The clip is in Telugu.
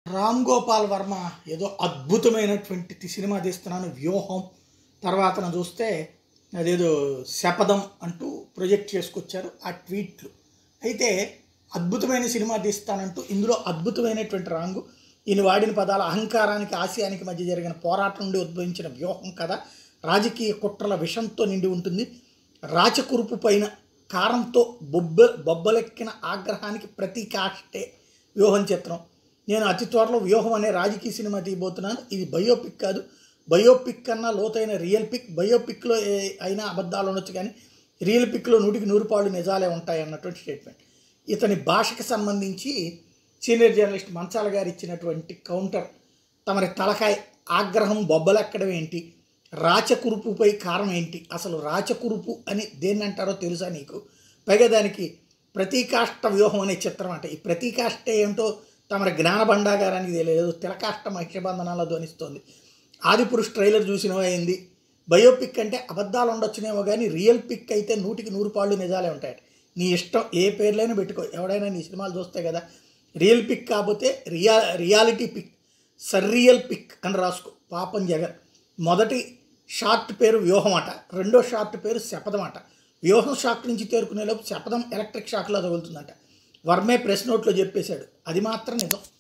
రామ్ గోపాల్ వర్మ ఏదో అద్భుతమైనటువంటి సినిమా తీస్తున్నాను వ్యూహం తర్వాతన చూస్తే అదేదో శపథం అంటూ ప్రొజెక్ట్ చేసుకొచ్చారు ఆ ట్వీట్లు అయితే అద్భుతమైన సినిమా తీస్తానంటూ ఇందులో అద్భుతమైనటువంటి రాంగు ఈయన వాడిన పదాల అహంకారానికి ఆశయానికి మధ్య జరిగిన పోరాటం నుండి ఉద్భవించిన వ్యూహం కథ రాజకీయ కుట్రల విషంతో నిండి ఉంటుంది రాచకురుపు పైన కారంతో బొబ్బ బొబ్బలెక్కిన ఆగ్రహానికి ప్రతీకాష్టే వ్యూహం చిత్రం నేను అతి త్వరలో వ్యూహం అనే రాజకీయ సినిమా తీయబోతున్నాను ఇది బయోపిక్ కాదు బయోపిక్ కన్నా లోతైన రియల్ పిక్ బయోపిక్లో ఏ- అయినా అబద్ధాలు ఉండొచ్చు కానీ రియల్ పిక్లో నూటికి నూరు పాళ్ళు నిజాలే ఉంటాయి అన్నటువంటి స్టేట్మెంట్ ఇతని భాషకి సంబంధించి సీనియర్ జర్నలిస్ట్ మంచాల గారు ఇచ్చినటువంటి కౌంటర్ తమరి తలకాయ ఆగ్రహం బొబ్బలెక్కడం ఏంటి రాచకురుపుపై కారం ఏంటి అసలు రాచకురుపు అని దేన్ని అంటారో తెలుసా నీకు పైగా దానికి ప్రతీకాష్ట వ్యూహం అనే చిత్రం అంటే ఈ ప్రతీకాష్ట ఏంటో తమరి జ్ఞాన భండాగారానికి తెలియదు తిలకాష్ట మహిషబంధనాల్లో ధ్వనిస్తోంది ఆదిపురుష్ ట్రైలర్ చూసినవా అయింది బయోపిక్ అంటే అబద్ధాలు ఉండొచ్చునేమో కానీ రియల్ పిక్ అయితే నూటికి నూరు పాళ్ళు నిజాలే ఉంటాయి నీ ఇష్టం ఏ పేర్లైనా పెట్టుకో ఎవడైనా నీ సినిమాలు చూస్తే కదా రియల్ పిక్ కాకపోతే రియా రియాలిటీ పిక్ సర్రియల్ పిక్ అని రాసుకో పాపం జగన్ మొదటి షార్ట్ పేరు వ్యూహం అట రెండో షార్ట్ పేరు శపథం అట వ్యూహం షాక్ నుంచి తేరుకునేలోపు శపథం ఎలక్ట్రిక్ షాక్లో తగులుతుందంట వర్మే ప్రెస్ నోట్లో చెప్పేశాడు అది మాత్రం నిజం